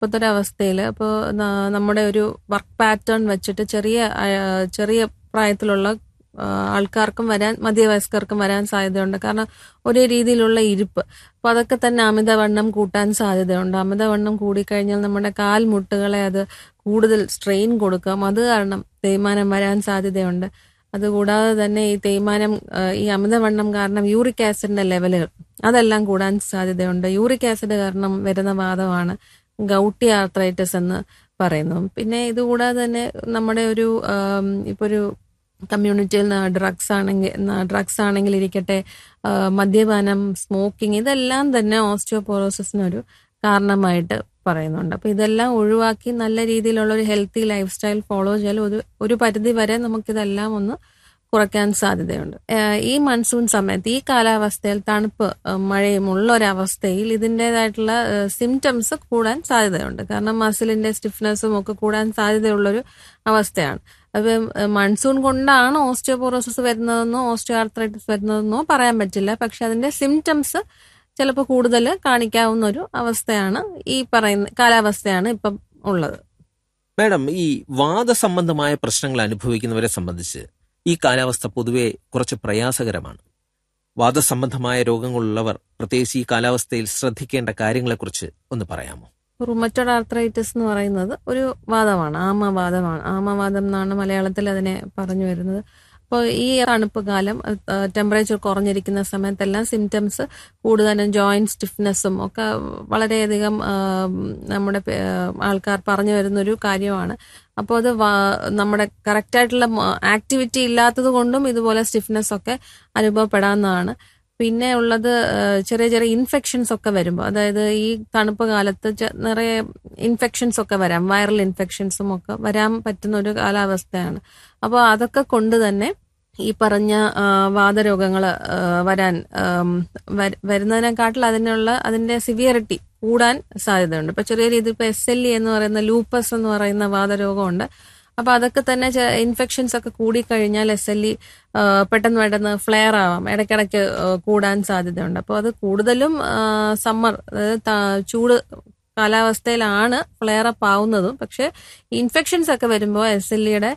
ഇപ്പോഴത്തെ ഒരു അവസ്ഥയിൽ അപ്പോൾ നമ്മുടെ ഒരു വർക്ക് പാറ്റേൺ വെച്ചിട്ട് ചെറിയ ആ, ചെറിയ പ്രായത്തിലുള്ള ആ, ആൾക്കാർക്കും വരാൻ മധ്യവയസ്കർക്കും വരാൻ സാധ്യതയുണ്ട് കാരണം ഒരേ രീതിയിലുള്ള ഇരിപ്പ് അപ്പോൾ അതൊക്കെ തന്നെ അമിതവണ്ണം കൂട്ടാൻ സാധ്യതയുണ്ട് അമിതവണ്ണം കൂടിക്കഴിഞ്ഞാൽ നമ്മുടെ കാൽമുട്ടുകളെ അത് കൂടുതൽ സ്ട്രെയിൻ കൊടുക്കാം അത് കാരണം തേയ്മാനം വരാൻ സാധ്യതയുണ്ട് അതുകൂടാതെ തന്നെ ഈ തേയ്മാനം ആ, ഈ അമിതവണ്ണം കാരണം യൂറിക് ആസിഡിന്റെ ലെവലുകൾ അതെല്ലാം കൂടാൻ സാധ്യതയുണ്ട് യൂറിക് ആസിഡ് കാരണം വരുന്ന വാദമാണ് ഗൗട്ടി ആർത്രൈറ്റിസ് എന്ന് പറയുന്നു പിന്നെ ഇതുകൂടാതെ തന്നെ നമ്മുടെ ഒരു ആം, ഇപ്പൊ ഒരു കമ്മ്യൂണിറ്റിയിൽ ഡ്രഗ്സ് ആണെങ്കിൽ ഡ്രഗ്സ് ആണെങ്കിൽ ഇരിക്കട്ടെ ആ, മദ്യപാനം സ്മോക്കിംഗ് ഇതെല്ലാം തന്നെ ഓസ്റ്റിയോപോറോസിസിനൊരു കാരണമായിട്ട് പറയുന്നുണ്ട് അപ്പൊ ഇതെല്ലാം ഒഴിവാക്കി നല്ല രീതിയിലുള്ള ഒരു ഹെൽത്തി ലൈഫ് സ്റ്റൈൽ ഫോളോ ചെയ്താൽ ഒരു ഒരു പരിധി വരെ നമുക്കിതെല്ലാം ഒന്ന് കുറയ്ക്കാൻ സാധ്യതയുണ്ട് ഏഹ് ഈ മൺസൂൺ സമയത്ത് ഈ കാലാവസ്ഥയിൽ തണുപ്പ് ഏഹ് മഴയും ഉള്ള ഒരവസ്ഥയിൽ ഇതിൻ്റെതായിട്ടുള്ള സിംറ്റംസ് കൂടാൻ സാധ്യതയുണ്ട് കാരണം മസിലിന്റെ സ്റ്റിഫ്നെസ്സും ഒക്കെ കൂടാൻ സാധ്യതയുള്ളൊരു അവസ്ഥയാണ് അപ്പം മൺസൂൺ കൊണ്ടാണ് ഓസ്റ്റിയോപോറോസിസ് വരുന്നതെന്നോ ഓസ്റ്റിയോ ആർത്രൈറ്റിസ് വരുന്നതെന്നോ പറയാൻ പറ്റില്ല പക്ഷെ അതിന്റെ സിംറ്റംസ് ചിലപ്പോൾ കൂടുതൽ കാണിക്കാവുന്ന ഒരു അവസ്ഥയാണ് ഈ പറയുന്ന കാലാവസ്ഥയാണ് ഇപ്പം ഉള്ളത് മാഡം ഈ വാദസംബന്ധമായ പ്രശ്നങ്ങൾ അനുഭവിക്കുന്നവരെ സംബന്ധിച്ച് ഈ കാലാവസ്ഥ പൊതുവെ കുറച്ച് പ്രയാസകരമാണ് വാദസംബന്ധമായ രോഗങ്ങളുള്ളവർ പ്രത്യേകിച്ച് ഈ കാലാവസ്ഥയിൽ ശ്രദ്ധിക്കേണ്ട കാര്യങ്ങളെക്കുറിച്ച് ഒന്ന് പറയാമോ റുമറ്റോഡ് ആർത്രൈറ്റിസ് എന്ന് പറയുന്നത് ഒരു വാദമാണ് ആമവാദമാണ് ആമവാദം എന്നാണ് മലയാളത്തിൽ അതിനെ പറഞ്ഞു വരുന്നത് അപ്പോൾ ഈ തണുപ്പ് കാലം ടെമ്പറേച്ചർ കുറഞ്ഞിരിക്കുന്ന സമയത്തെല്ലാം സിംറ്റംസ് കൂടുതലും ജോയിന്റ് സ്റ്റിഫ്നെസ്സും ഒക്കെ വളരെയധികം ആ, നമ്മുടെ പേ- ആൾക്കാർ പറഞ്ഞു വരുന്നൊരു കാര്യമാണ് അപ്പോൾ അത് വാ- നമ്മുടെ കറക്റ്റായിട്ടുള്ള ആക്ടിവിറ്റി ഇല്ലാത്തത് കൊണ്ടും ഇതുപോലെ സ്റ്റിഫ്നെസ് ഒക്കെ അനുഭവപ്പെടാവുന്നതാണ് പിന്നെ ഉള്ളത് ആ, ചെറിയ ചെറിയ ഇൻഫെക്ഷൻസ് ഒക്കെ വരുമ്പോൾ അതായത് ഈ തണുപ്പ് കാലത്ത് ചെ- നിറയെ ഇൻഫെക്ഷൻസ് ഒക്കെ വരാം വൈറൽ ഇൻഫെക്ഷൻസും ഒക്കെ വരാൻ പറ്റുന്ന ഒരു കാലാവസ്ഥയാണ് അപ്പോൾ അതൊക്കെ കൊണ്ട് തന്നെ ഈ പറഞ്ഞ ആ, വാതരോഗങ്ങൾ വരാൻ ആം, വര- വരുന്നതിനെക്കാട്ടിൽ അതിനുള്ള അതിന്റെ സിവിയറിറ്റി കൂടാൻ സാധ്യതയുണ്ട് ഇപ്പൊ ചെറിയ രീതിയിൽ ഇപ്പൊ എസ് എൽ ഇ എന്ന് പറയുന്ന ലൂപ്പസ് എന്ന് പറയുന്ന വാതരോഗമുണ്ട് അപ്പൊ അതൊക്കെ തന്നെ ഇൻഫെക്ഷൻസ് ഒക്കെ കൂടിക്കഴിഞ്ഞാൽ എസ് എൽ ഇ പെട്ടെന്ന് പെട്ടെന്ന് ഫ്ലെയർ ആവാം ഇടയ്ക്കിടയ്ക്ക് ആ, കൂടാൻ സാധ്യതയുണ്ട് അപ്പോൾ അത് കൂടുതലും സമ്മർ അതായത് ത- ചൂട് കാലാവസ്ഥയിലാണ് ഫ്ലെയർ അപ്പ് ആവുന്നതും പക്ഷെ ഇൻഫെക്ഷൻസ് ഒക്കെ വരുമ്പോൾ എസ് എൽ ഇയുടെ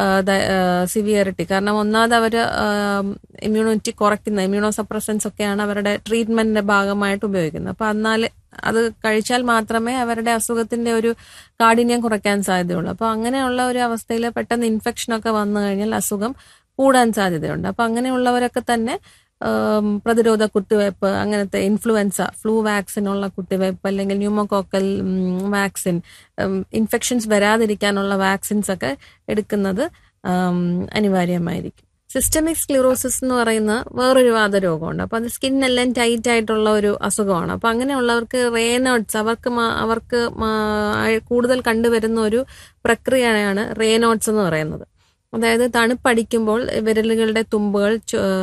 സിവിയറിറ്റി കാരണം ഒന്നാമത് അവർ ഇമ്മ്യൂണിറ്റി കുറയ്ക്കുന്ന ഇമ്മ്യൂണോ സപ്രസൻസ് ഒക്കെയാണ് അവരുടെ ട്രീറ്റ്മെന്റിന്റെ ഭാഗമായിട്ട് ഉപയോഗിക്കുന്നത് അപ്പൊ എന്നാൽ അത് കഴിച്ചാൽ മാത്രമേ അവരുടെ അസുഖത്തിന്റെ ഒരു കാഠിന്യം കുറയ്ക്കാൻ സാധ്യതയുള്ളൂ അപ്പൊ അങ്ങനെയുള്ള ഒരു അവസ്ഥയിൽ പെട്ടെന്ന് ഇൻഫെക്ഷൻ ഒക്കെ വന്നു കഴിഞ്ഞാൽ അസുഖം കൂടാൻ സാധ്യതയുണ്ട് അപ്പൊ അങ്ങനെയുള്ളവരൊക്കെ തന്നെ ഉം, പ്രതിരോധ കുത്തിവയ്പ്പ് അങ്ങനത്തെ ഇൻഫ്ലുവൻസ ഫ്ലൂ വാക്സിനുള്ള കുത്തിവയ്പ്പ് അല്ലെങ്കിൽ ന്യൂമോകോക്കൽ വാക്സിൻ ഇൻഫെക്ഷൻസ് വരാതിരിക്കാനുള്ള വാക്സിൻസ് ഒക്കെ എടുക്കുന്നത് ഉം, അനിവാര്യമായിരിക്കും സിസ്റ്റമിക് സ്ക്ലിറോസിസ് എന്ന് പറയുന്ന വേറൊരു വാതരോഗമുണ്ട് അപ്പൊ അത് സ്കിന്നെല്ലാം ടൈറ്റ് ആയിട്ടുള്ള ഒരു അസുഖമാണ് അപ്പൊ അങ്ങനെയുള്ളവർക്ക് റേനോട്സ് അവർക്ക് മാ- അവർക്ക് മാ- കൂടുതൽ കണ്ടുവരുന്ന ഒരു പ്രക്രിയയാണ് റേനോട്സ് എന്ന് പറയുന്നത് അതായത് തണുപ്പടിക്കുമ്പോൾ വിരലുകളുടെ തുമ്പുകൾ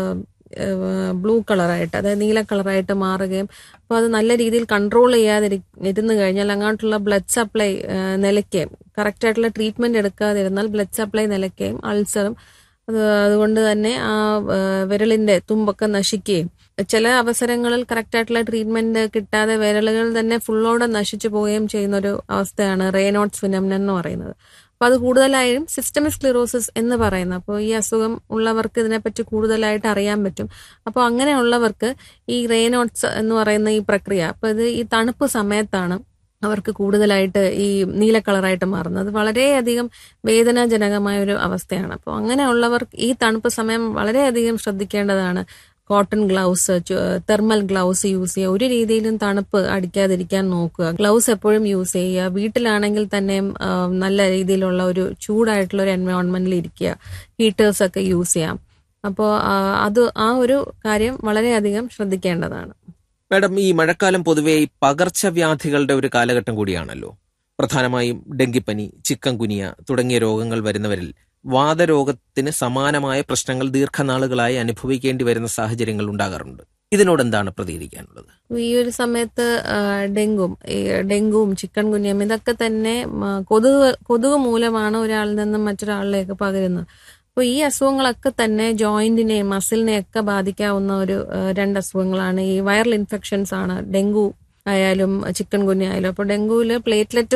ബ്ലൂ കളറായിട്ട് അതായത് നീല കളറായിട്ട് മാറുകയും അപ്പോൾ അത് നല്ല രീതിയിൽ കൺട്രോൾ ചെയ്യാതെ ഇരുന്ന് കഴിഞ്ഞാൽ അങ്ങോട്ടുള്ള ബ്ലഡ് സപ്ലൈ നിലയ്ക്കുകയും കറക്റ്റായിട്ടുള്ള ട്രീറ്റ്മെന്റ് എടുക്കാതിരുന്നാൽ ബ്ലഡ് സപ്ലൈ നിലയ്ക്കുകയും അൾസറും അത് അതുകൊണ്ട് തന്നെ ആ ആ, വിരലിന്റെ തുമ്പൊക്കെ നശിക്കുകയും ചില അവസരങ്ങളിൽ കറക്റ്റായിട്ടുള്ള ട്രീറ്റ്മെന്റ് കിട്ടാതെ വിരലുകൾ തന്നെ ഫുള്ളോടെ നശിച്ചു പോവുകയും ചെയ്യുന്ന ഒരു അവസ്ഥയാണ് റേനോട്സ് ഫിനമിനൻ എന്ന് പറയുന്നത് അപ്പൊ അത് കൂടുതലായും സിസ്റ്റമിക് സ്ക്ലിറോസിസ് എന്ന് പറയുന്നത് അപ്പോൾ ഈ അസുഖം ഉള്ളവർക്ക് ഇതിനെപ്പറ്റി കൂടുതലായിട്ട് അറിയാൻ പറ്റും അപ്പോൾ അങ്ങനെയുള്ളവർക്ക് ഈ റേനോട്സ് എന്ന് പറയുന്ന ഈ പ്രക്രിയ അപ്പൊ ഇത് ഈ തണുപ്പ് സമയത്താണ് അവർക്ക് കൂടുതലായിട്ട് ഈ നീല കളറായിട്ട് മാറുന്നത് അത് വളരെയധികം വേദനാജനകമായ ഒരു അവസ്ഥയാണ് അപ്പോൾ അങ്ങനെയുള്ളവർക്ക് ഈ തണുപ്പ് സമയം വളരെയധികം ശ്രദ്ധിക്കേണ്ടതാണ് cotton gloves thermal gloves use ചെയ്യുക ഒരു രീതിയിലും തണുപ്പ് അടിക്കാതിരിക്കാൻ നോക്കുക ഗ്ലൗസ് എപ്പോഴും യൂസ് ചെയ്യുക വീട്ടിലാണെങ്കിൽ തന്നെ ആ, നല്ല രീതിയിലുള്ള ഒരു ചൂടായിട്ടുള്ള ഒരു എൻവയോൺമെന്റിൽ ഇരിക്കുക ഹീറ്റേഴ്സ് ഒക്കെ യൂസ് ചെയ്യാം അപ്പോൾ അത് ആ ഒരു കാര്യം വളരെയധികം ശ്രദ്ധിക്കേണ്ടതാണ് മാഡം ഈ മഴക്കാലം പൊതുവെ ഈ പകർച്ചവ്യാധികളുടെ ഒരു കാലഘട്ടം കൂടിയാണല്ലോ പ്രധാനമായും ഡെങ്കിപ്പനി ചിക്കൻ കുനിയ തുടങ്ങിയ രോഗങ്ങൾ വരുന്നവരിൽ വാതരോഗത്തിന് സമാനമായ പ്രശ്നങ്ങൾ ദീർഘനാളുകളായി അനുഭവിക്കേണ്ടി വരുന്ന സാഹചര്യങ്ങൾ ഉണ്ടാകാറുണ്ട് ഇതിനോട് എന്താണ് പ്രതികരിക്കാനുള്ളത് ഈ ഒരു സമയത്ത് ആ, ഡെങ്കും ഈ ഡെങ്കുവും ചിക്കൻ കുനിയം ഇതൊക്കെ തന്നെ മ, കൊതുക് കൊതുക് മൂലമാണ് ഒരാളിൽ നിന്നും മറ്റൊരാളിലേക്ക് പകരുന്നത് അപ്പോൾ ഈ അസുഖങ്ങളൊക്കെ തന്നെ ജോയിന്റിനെയും മസിലിനെയും ഒക്കെ ബാധിക്കാവുന്ന ഒരു ആ, രണ്ട് അസുഖങ്ങളാണ് ഈ വൈറൽ ഇൻഫെക്ഷൻസ് ആണ് ഡെങ്കു ആയാലും ചിക്കൻ കുനിയ ആയാലും അപ്പോൾ ഡെങ്കുവിൽ പ്ലേറ്റ്ലെറ്റ്